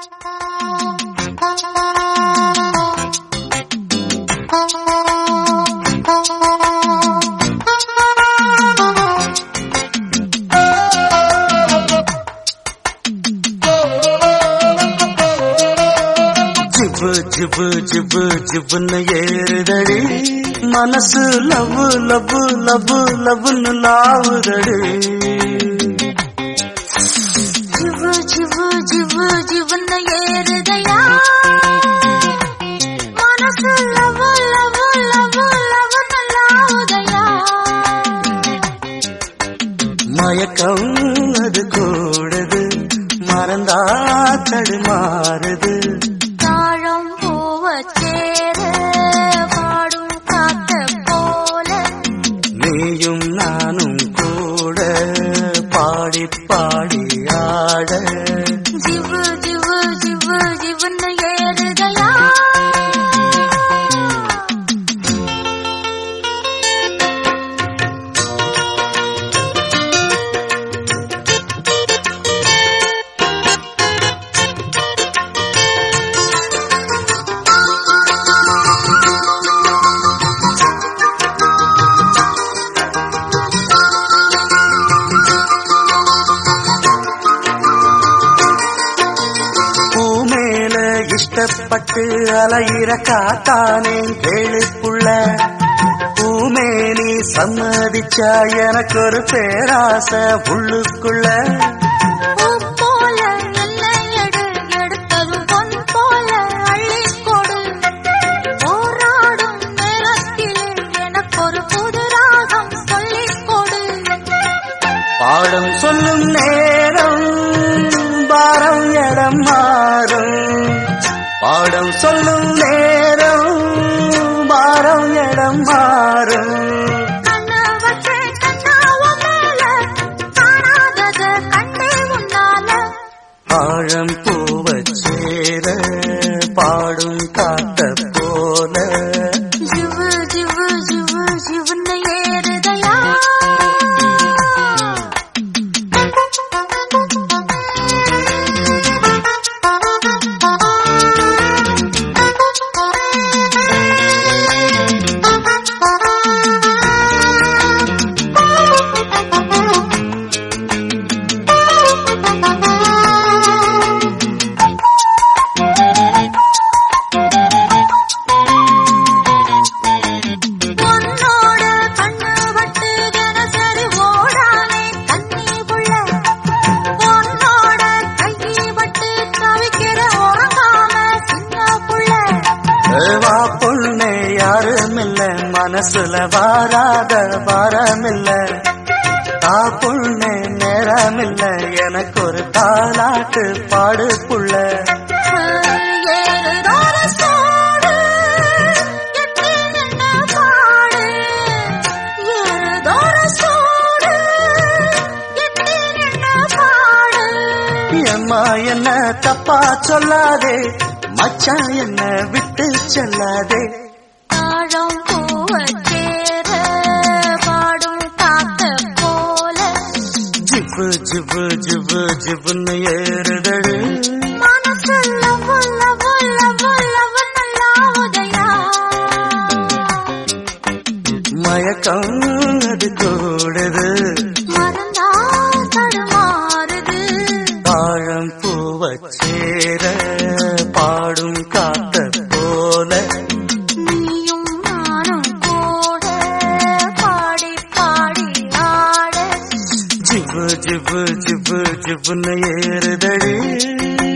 ஜிபு ஜிபு ஜிபு ஜிபுன்னு ஏறுதடி மனசு love love love லவ்னு லாவுதடி ஜிவு ஜிவு ஜிவு ஜிவுன்னு ஏறுதையா மனசு லவு லவு லவு லவுன்னு லாவுதையா மயக்கம் அது கூடுது மறந்தா தடுமாறுது தாழம் பூவச் சேர பாடும் காத்த போல நீயும் நானும் கூட பாடி பாடி ஆட ஜிவு ஜிவு ஜிவு ஜிவுன்னு ஏறுதையா பூமேல இஷ்டப்பட்டு அலையிற காத்தானேன் கேளுப்புள்ள பூமேனி சம்மதிச்சா எனக்கு ஒரு பேராசை உள்ளுக்குள்ள பூ போல எல்லை எடு எடுத்ததும் பொன் போல அள்ளிக் கொடு போராடும் நேரத்தில் எனக்கொரு புது ராகம் சொல்லிக் கொடு பாடம் சொல்லும் நேரம் பாரம் இடம் மாறும் பாடம் சொல்லும் நேரம் பாரம் இடம் மாறும் கண்ணு வச்சு கண்ணாவ மேல காணாதத கண்டே உன்னால ஆழம் பூவச் சேர பாடும் காத்த போல ஜிவு ஜிவு ஜிவு ஜிவுன்னு ஏறுதையா உன்னோட கண்ணு வட்டு தினசரி ஓடானே கண்ணி புள்ள உன்னோட கையை வட்டு தவிக்கிற உறங்காம சின்ன புள்ள வா பொண்ணே யாருமில்ல மனசுல வாராத வாரமில்ல தா பொண்ணே நேரமில்ல எனக்கு ஒரு தாலாட்டு பாடு புள்ள ஏறுதோற சோடு எட்டி நின்ன பாடு ஏறுதோற சோடு எட்டி நின்ன பாடு அம்மா என்ன தப்பா சொல்லாதே மச்சான் என்ன விட்டு செல்லாதே தாழம் பூவச் சேர பாடும் காத்த போல ஜிப்பு ஜிப்பு ஜிப்பு ஜிப்புன்னு ஏறுதடு மனசு லவு லவு லவு லவுன்னு லாவுதையா மயக்கம் அது கூடுது மறந்தா தடுமாறுது தாழம் பூவச் சேர பாடும் காத்த போல நீயும் நானும் கூட பாடி பாடி ஆட ஜிப்பு ஜிப்பு ஜிப்பு ஜிப்புன்னு ஏறுதடி